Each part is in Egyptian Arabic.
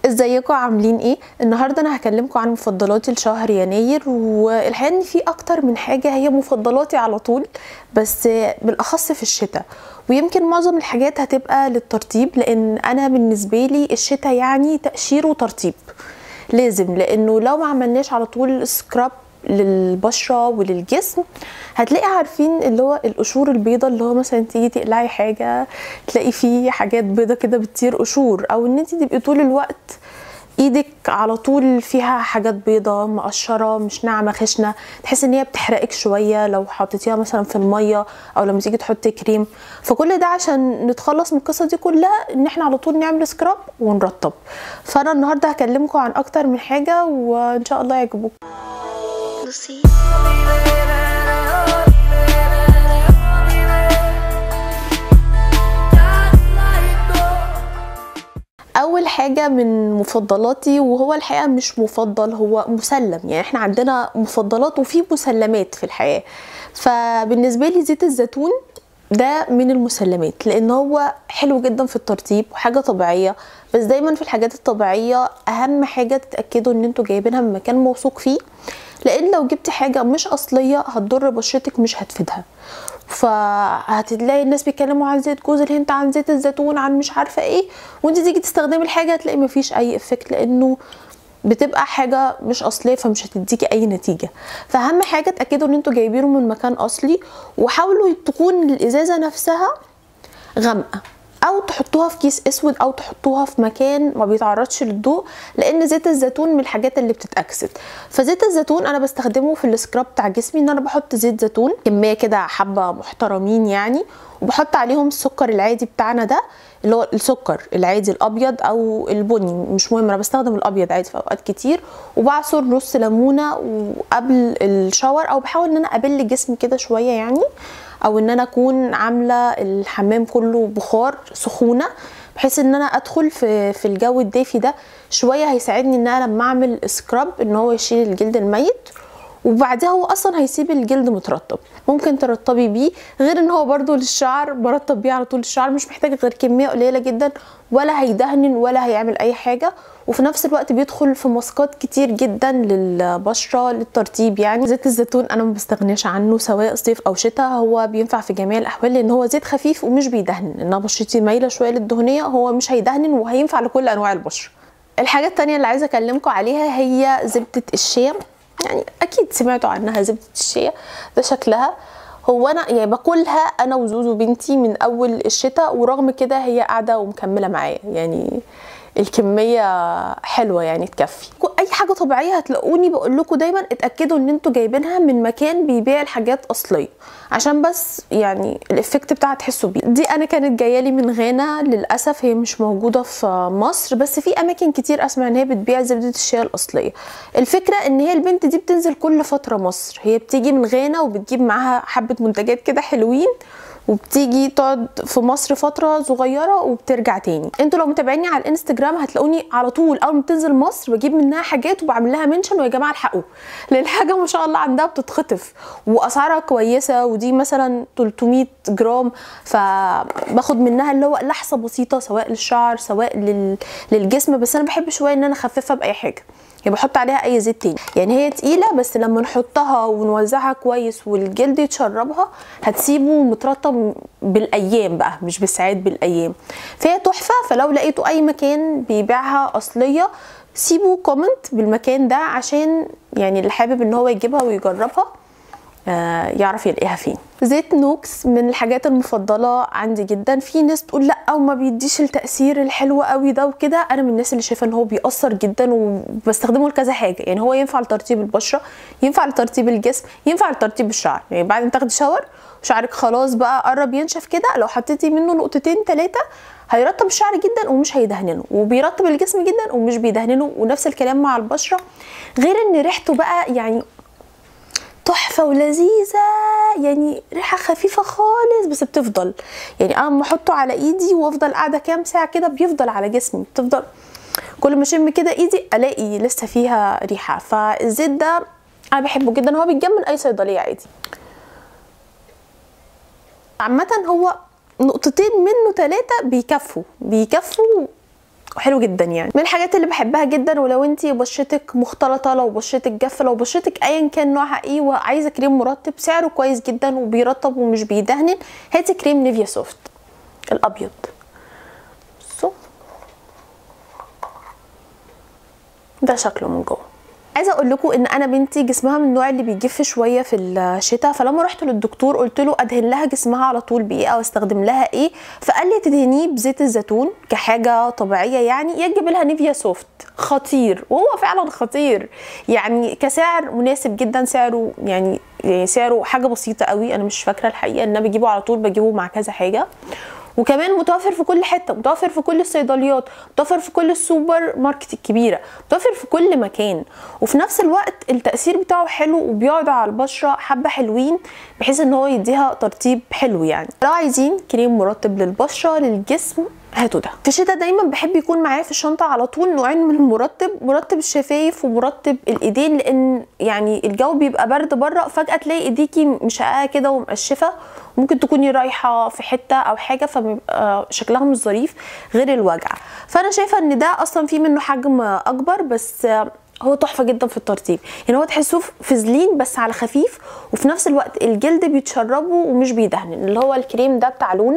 ازيكم عاملين ايه النهارده انا هكلمكم عن مفضلاتي لشهر يناير والحقيقه ان في اكتر من حاجه هي مفضلاتي على طول بس بالاخص في الشتاء ويمكن معظم الحاجات هتبقى للترطيب لان انا بالنسبه لي الشتاء يعني تقشير وترطيب لازم لانه لو ما عملناش على طول سكراب للبشره وللجسم هتلاقي عارفين اللي هو القشور البيضة اللي هو مثلا تيجي تقلعي حاجه تلاقي فيه حاجات بيضة كده بتطير قشور او ان انت تبقي طول الوقت ايدك على طول فيها حاجات بيضة مقشرة مش ناعمة خشنة تحس ان هي بتحرقك شوية لو حطيتيها مثلا في المية او لما تيجي تحطي كريم فكل ده عشان نتخلص من القصة دي كلها ان احنا على طول نعمل سكراب ونرطب فانا النهاردة هكلمكم عن اكتر من حاجة وان شاء الله يعجبوكم Lucy. اول حاجه من مفضلاتي وهو الحقيقه مش مفضل هو مسلم يعني احنا عندنا مفضلات وفي مسلمات في الحياه فبالنسبه لي زيت الزيتون ده من المسلمات لان هو حلو جدا في الترطيب وحاجه طبيعيه بس دايما في الحاجات الطبيعيه اهم حاجه تتاكدوا ان انتوا جايبينها من مكان موثوق فيه لان لو جبتي حاجه مش اصليه هتضر بشرتك مش هتفيدها فهتلاقي الناس بيتكلموا عن زيت جوز الهند عن زيت الزيتون عن مش عارفه ايه وانت تيجي تستخدمي الحاجه هتلاقي مفيش اي افكت لانه بتبقى حاجه مش اصليه فمش هتديكي اي نتيجه فاهم حاجه اتاكدوا ان انتوا جايبينه من مكان اصلي وحاولوا تكون الازازه نفسها غامقه او تحطوها في كيس اسود او تحطوها في مكان ما بيتعرضش للضوء لان زيت الزيتون من الحاجات اللي بتتاكسد فزيت الزيتون انا بستخدمه في السكراب بتاع جسمي ان انا بحط زيت زيتون كميه كده حبه محترمين يعني وبحط عليهم السكر العادي بتاعنا ده اللي هو السكر العادي الابيض او البني مش مهم انا بستخدم الابيض عادي في اوقات كتير وبعصر نص ليمونه وقبل الشاور او بحاول ان انا ابل جسمي كده شويه يعني او ان انا اكون عامله الحمام كله بخار سخونه بحيث ان انا ادخل في في الجو الدافي ده شويه هيساعدني ان انا لما اعمل سكراب ان هو يشيل الجلد الميت وبعدها هو اصلا هيسيب الجلد مترطب ممكن ترطبي بيه غير ان هو برضو للشعر برطب بيه على طول الشعر مش محتاج غير كميه قليله جدا ولا هيدهن ولا هيعمل اي حاجه وفي نفس الوقت بيدخل في ماسكات كتير جدا للبشره للترطيب يعني زيت الزيتون انا ما بستغناش عنه سواء صيف او شتاء هو بينفع في جميع الاحوال لان هو زيت خفيف ومش بيدهن ان بشرتي مايله شويه للدهنيه هو مش هيدهن وهينفع لكل انواع البشره الحاجه التانية اللي عايزه اكلمكم عليها هي زبده الشيا يعني اكيد سمعتوا عنها زبده الشيا ده شكلها هو انا يعني باكلها انا وزوزو بنتي من اول الشتاء ورغم كده هي قاعده ومكمله معايا يعني الكميه حلوه يعني تكفي اي حاجه طبيعيه هتلاقوني بقول لكم دايما اتاكدوا ان انتوا جايبينها من مكان بيبيع الحاجات اصليه عشان بس يعني الافكت بتاعها تحسوا بيه دي انا كانت جايه لي من غانا للاسف هي مش موجوده في مصر بس في اماكن كتير اسمع ان هي بتبيع زبده الشيا الاصليه الفكره ان هي البنت دي بتنزل كل فتره مصر هي بتيجي من غانا وبتجيب معاها حبه منتجات كده حلوين وبتيجي تقعد في مصر فتره صغيره وبترجع تاني انتوا لو متابعيني على الانستجرام هتلاقوني على طول اول ما بتنزل مصر بجيب منها حاجات وبعمل لها منشن ويا جماعه الحقوا لان الحاجه ما شاء الله عندها بتتخطف واسعارها كويسه ودي مثلا 300 جرام فباخد منها اللي هو لحظه بسيطه سواء للشعر سواء لل... للجسم بس انا بحب شويه ان انا اخففها باي حاجه يعني بحط عليها اي زيت تاني يعني هي تقيله بس لما نحطها ونوزعها كويس والجلد يتشربها هتسيبه مترطب بالايام بقى مش بالساعات بالايام فهي تحفه فلو لقيتوا اي مكان بيبيعها اصليه سيبوا كومنت بالمكان ده عشان يعني اللي حابب ان هو يجيبها ويجربها آه يعرف يلاقيها فين زيت نوكس من الحاجات المفضله عندي جدا في ناس تقول لا وما بيديش التاثير الحلو قوي ده وكده انا من الناس اللي شايفه ان هو بيأثر جدا وبستخدمه لكذا حاجه يعني هو ينفع لترطيب البشره ينفع لترطيب الجسم ينفع لترطيب الشعر يعني بعد ما تاخدي شاور شعرك خلاص بقى قرب ينشف كده لو حطيتي منه نقطتين ثلاثه هيرطب الشعر جدا ومش هيدهننه وبيرطب الجسم جدا ومش بيدهننه ونفس الكلام مع البشره غير ان ريحته بقى يعني تحفه ولذيذه يعني ريحه خفيفه خالص بس بتفضل يعني انا لما احطه على ايدي وافضل قاعده كام ساعه كده بيفضل على جسمي بتفضل كل ما اشم كده ايدي الاقي لسه فيها ريحه فالزيت ده انا بحبه جدا هو بيتجاب من اي صيدليه عادي عامه هو نقطتين منه ثلاثه بيكفوا بيكفوا حلو جدا يعني من الحاجات اللي بحبها جدا ولو انت بشرتك مختلطه لو بشرتك جافه لو بشرتك ايا كان نوعها ايه وعايزه كريم مرطب سعره كويس جدا وبيرطب ومش بيدهن هاتي كريم نيفيا سوفت الابيض بصوا ده شكله من جوه عايزه اقول لكم ان انا بنتي جسمها من النوع اللي بيجف شويه في الشتاء فلما رحت للدكتور قلت له ادهن لها جسمها على طول بايه او استخدم لها ايه فقال لي تدهنيه بزيت الزيتون كحاجه طبيعيه يعني يا تجيب لها نيفيا سوفت خطير وهو فعلا خطير يعني كسعر مناسب جدا سعره يعني يعني سعره حاجه بسيطه قوي انا مش فاكره الحقيقه ان انا بجيبه على طول بجيبه مع كذا حاجه وكمان متوفر في كل حته متوفر في كل الصيدليات متوفر في كل السوبر ماركت الكبيره متوفر في كل مكان وفي نفس الوقت التاثير بتاعه حلو وبيقعد على البشره حبه حلوين بحيث ان هو يديها ترطيب حلو يعني لو عايزين كريم مرطب للبشره للجسم هاتوا ده في الشتاء دايما بحب يكون معايا في الشنطه على طول نوعين من المرطب مرطب الشفايف ومرطب الايدين لان يعني الجو بيبقى برد بره فجاه تلاقي ايديكي مشققه كده ومقشفه ممكن تكوني رايحه في حته او حاجه فبيبقى شكلها مش ظريف غير الوجع فانا شايفه ان ده اصلا في منه حجم اكبر بس هو تحفه جدا في الترطيب يعني هو تحسوه فازلين بس على خفيف وفي نفس الوقت الجلد بيتشربه ومش بيدهن اللي هو الكريم ده بتاع لونا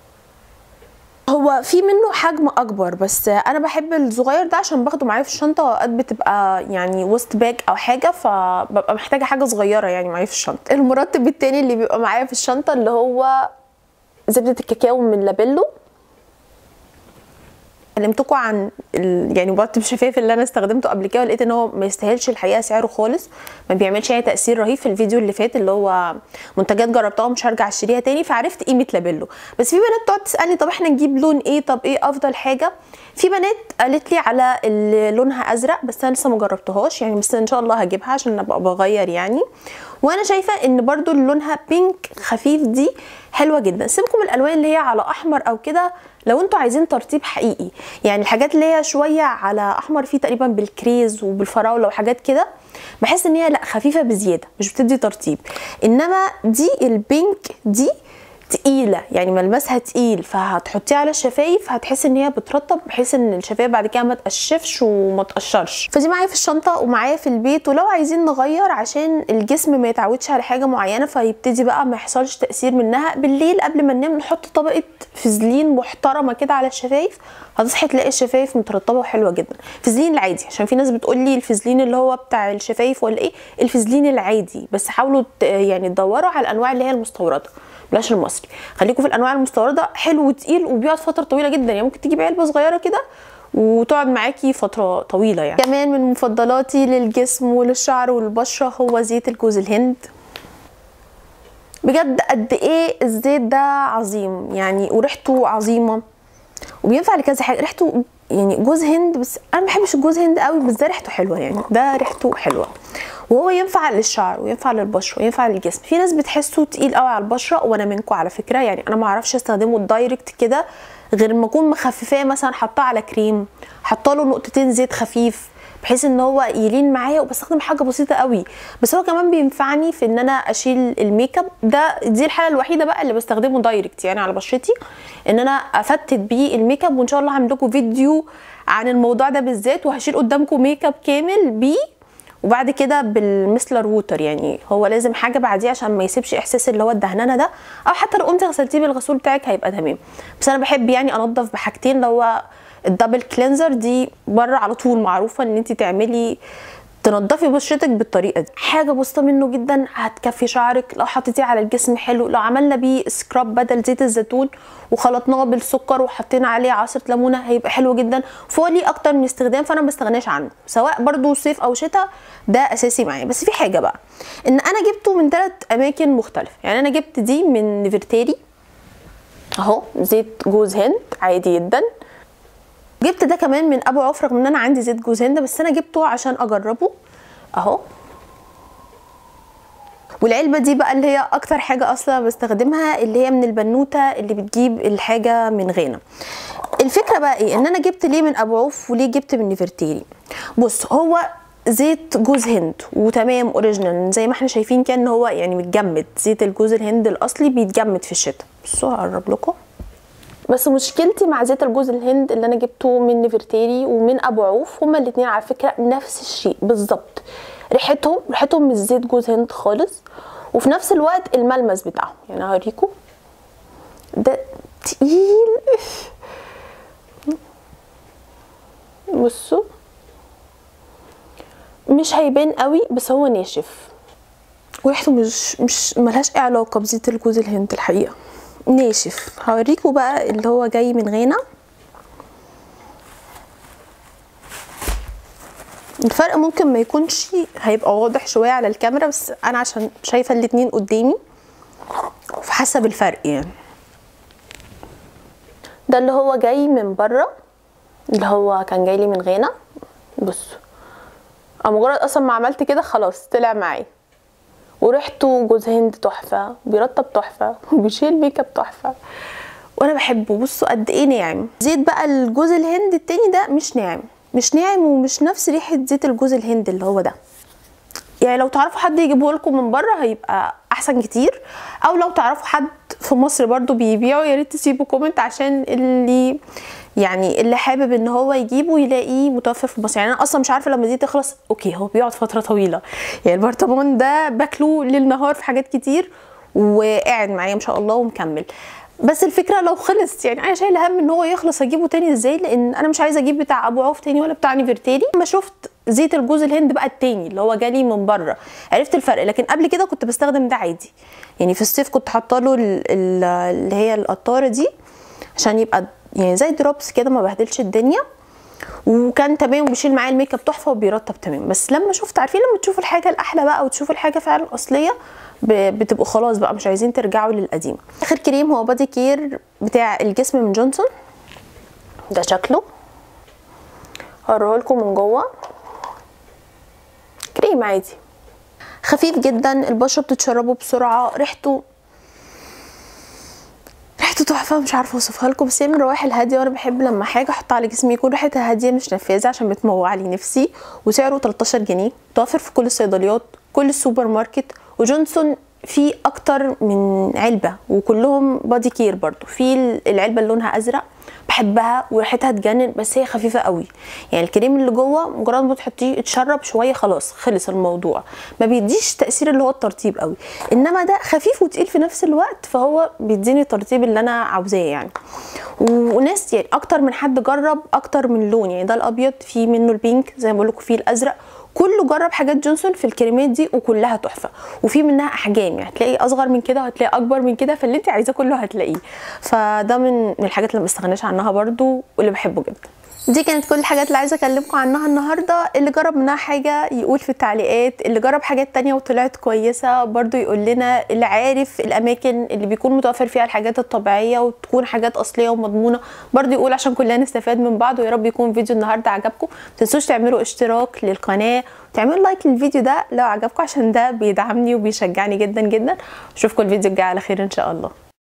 هو في منه حجم اكبر بس انا بحب الصغير ده عشان باخده معايا في الشنطه اوقات بتبقى يعني وسط باج او حاجه فببقى محتاجه حاجه صغيره يعني معايا في الشنطه المرطب التاني اللي بيبقى معايا في الشنطه اللي هو زبده الكاكاو من لابيلو كلمتكم عن ال... يعني مرطب الشفايف اللي انا استخدمته قبل كده ولقيت ان هو ما يستاهلش الحقيقه سعره خالص ما بيعملش اي تاثير رهيب في الفيديو اللي فات اللي هو منتجات جربتها ومش هرجع اشتريها تاني فعرفت قيمه لابيلو بس في بنات تقعد تسالني طب احنا نجيب لون ايه طب ايه افضل حاجه في بنات قالت لي على اللي لونها ازرق بس انا لسه ما جربتهاش يعني بس ان شاء الله هجيبها عشان ابقى بغير يعني وانا شايفه ان برضو اللي لونها بينك خفيف دي حلوه جدا سيبكم من الالوان اللي هي على احمر او كده لو انتوا عايزين ترطيب حقيقي يعني الحاجات اللي هي شويه على احمر فيه تقريبا بالكريز وبالفراوله وحاجات كده بحس ان هي لا خفيفه بزياده مش بتدي ترطيب انما دي البينك دي تقيله يعني ملمسها تقيل فهتحطيها على الشفايف هتحس ان هي بترطب بحيث ان الشفايف بعد كده ما تقشفش وما تقشرش فدي معايا في الشنطه ومعايا في البيت ولو عايزين نغير عشان الجسم ما يتعودش على حاجه معينه فيبتدي بقى ما يحصلش تاثير منها بالليل قبل ما ننام نحط طبقه فازلين محترمه كده على الشفايف هتصحي تلاقي الشفايف مترطبه وحلوه جدا الفازلين العادي عشان في ناس بتقول لي الفازلين اللي هو بتاع الشفايف ولا ايه الفازلين العادي بس حاولوا يعني تدوروا على الانواع اللي هي المستورده بلاش المصري خليكم في الانواع المستورده حلو وتقيل وبيقعد فتره طويله جدا يعني ممكن تجيبي علبه صغيره كده وتقعد معاكي فتره طويله يعني كمان من مفضلاتي للجسم وللشعر والبشره هو زيت الجوز الهند بجد قد ايه الزيت ده عظيم يعني وريحته عظيمه وبينفع لكذا حاجه ريحته يعني جوز هند بس انا ما بحبش الجوز هند قوي بس ده ريحته حلوه يعني ده ريحته حلوه وهو ينفع للشعر وينفع للبشره وينفع للجسم في ناس بتحسه تقيل قوي على البشره وانا منكم على فكره يعني انا ما اعرفش استخدمه دايركت كده غير ما اكون مخففاه مثلا حطاه على كريم حاطه له نقطتين زيت خفيف بحيث ان هو يلين معايا وبستخدم حاجه بسيطه قوي بس هو كمان بينفعني في ان انا اشيل الميك اب ده دي الحاله الوحيده بقى اللي بستخدمه دايركت يعني على بشرتي ان انا افتت بيه الميك اب وان شاء الله هعمل لكم فيديو عن الموضوع ده بالذات وهشيل قدامكم ميك اب كامل بيه وبعد كده بالمسلر ووتر يعني هو لازم حاجه بعديه عشان ما يسيبش احساس اللي هو الدهنانه ده او حتى لو قمتي غسلتيه بالغسول بتاعك هيبقى تمام بس انا بحب يعني انضف بحاجتين اللي هو الدبل كلينزر دي بره على طول معروفه ان انت تعملي تنضفي بشرتك بالطريقه دي حاجه بسيطه منه جدا هتكفي شعرك لو حطيتيه على الجسم حلو لو عملنا بيه سكراب بدل زيت الزيتون وخلطناه بالسكر وحطينا عليه عصره ليمونه هيبقى حلو جدا فهو ليه اكتر من استخدام فانا ما بستغناش عنه سواء برضو صيف او شتاء ده اساسي معايا بس في حاجه بقى ان انا جبته من ثلاث اماكن مختلفه يعني انا جبت دي من نيفرتيري اهو زيت جوز هند عادي جدا جبت ده كمان من ابو عوف رغم ان انا عندي زيت جوز هند بس انا جبته عشان اجربه اهو والعلبه دي بقى اللي هي اكتر حاجه اصلا بستخدمها اللي هي من البنوته اللي بتجيب الحاجه من غانا الفكره بقى ايه ان انا جبت ليه من ابو عوف وليه جبت من نيفرتيري بص هو زيت جوز هند وتمام اوريجينال زي ما احنا شايفين كان هو يعني متجمد زيت الجوز الهند الاصلي بيتجمد في الشتاء بصوا هقرب لكم بس مشكلتي مع زيت الجوز الهند اللي انا جبته من نيفرتيري ومن ابو عوف هما الاتنين على فكره نفس الشيء بالظبط ريحتهم ريحتهم مش زيت جوز هند خالص وفي نفس الوقت الملمس بتاعهم يعني هوريكم ده تقيل بصوا مش هيبان قوي بس هو ناشف وريحته مش مش ملهاش اي علاقه بزيت الجوز الهند الحقيقه ناشف هوريكم بقى اللي هو جاي من غانا الفرق ممكن ما يكونش هيبقى واضح شويه على الكاميرا بس انا عشان شايفه الاتنين قدامي فحاسه بالفرق يعني ده اللي هو جاي من بره اللي هو كان جاي لي من غانا بصوا انا مجرد اصلا ما عملت كده خلاص طلع معايا وريحته جوز هند تحفه بيرطب تحفه وبيشيل ميك اب تحفه وانا بحبه بصوا قد ايه ناعم زيت بقى الجوز الهند التاني ده مش ناعم مش ناعم ومش نفس ريحه زيت الجوز الهند اللي هو ده يعني لو تعرفوا حد يجيبه لكم من بره هيبقى احسن كتير او لو تعرفوا حد في مصر برضو بيبيعه يا ريت تسيبوا كومنت عشان اللي يعني اللي حابب ان هو يجيبه يلاقيه متوفر في مصر يعني انا اصلا مش عارفه لما دي تخلص اوكي هو بيقعد فتره طويله يعني البرطمان ده باكله ليل نهار في حاجات كتير وقاعد معايا ما شاء الله ومكمل بس الفكره لو خلص يعني انا شايله هم ان هو يخلص اجيبه تاني ازاي لان انا مش عايزه اجيب بتاع ابو عوف تاني ولا بتاع نيفرتيري لما شفت زيت الجوز الهند بقى التاني اللي هو جالي من بره عرفت الفرق لكن قبل كده كنت بستخدم ده عادي يعني في الصيف كنت حاطه له اللي هي القطاره دي عشان يبقى يعني زي دروبس كده ما بهدلش الدنيا وكان تمام وبيشيل معايا الميك اب تحفه وبيرطب تمام بس لما شفت عارفين لما تشوفوا الحاجه الاحلى بقى وتشوفوا الحاجه فعلا اصليه بتبقوا خلاص بقى مش عايزين ترجعوا للقديم اخر كريم هو بادي كير بتاع الجسم من جونسون ده شكله هوريه لكم من جوه كريم عادي خفيف جدا البشره بتتشربه بسرعه ريحته ريحته تحفه مش عارفه اوصفها لكم بس هي من الروائح الهاديه وانا بحب لما حاجه احطها على جسمي يكون ريحتها هاديه مش نفاذه عشان بتموع لي نفسي وسعره 13 جنيه متوفر في كل الصيدليات كل السوبر ماركت وجونسون في اكتر من علبه وكلهم بادي كير برضو في العلبه اللي لونها ازرق بحبها وريحتها تجنن بس هي خفيفه قوي يعني الكريم اللي جوه مجرد ما تحطيه اتشرب شويه خلاص خلص الموضوع ما بيديش تاثير اللي هو الترطيب قوي انما ده خفيف وتقيل في نفس الوقت فهو بيديني الترطيب اللي انا عاوزاه يعني وناس يعني اكتر من حد جرب اكتر من لون يعني ده الابيض في منه البينك زي ما بقول لكم فيه الازرق كله جرب حاجات جونسون في الكريمات دي وكلها تحفه وفي منها احجام يعني هتلاقي اصغر من كده وهتلاقي اكبر من كده فاللي انت عايزاه كله هتلاقيه فده من الحاجات اللي ما بستغناش عنها برضو واللي بحبه جدا دي كانت كل الحاجات اللي عايزه اكلمكم عنها النهارده اللي جرب منها حاجه يقول في التعليقات اللي جرب حاجات تانية وطلعت كويسه برضو يقول لنا اللي عارف الاماكن اللي بيكون متوفر فيها الحاجات الطبيعيه وتكون حاجات اصليه ومضمونه برضو يقول عشان كلنا نستفاد من بعض ويا رب يكون فيديو النهارده عجبكم متنسوش تعملوا اشتراك للقناه وتعملوا لايك للفيديو ده لو عجبكم عشان ده بيدعمني وبيشجعني جدا جدا اشوفكم الفيديو الجاي على خير ان شاء الله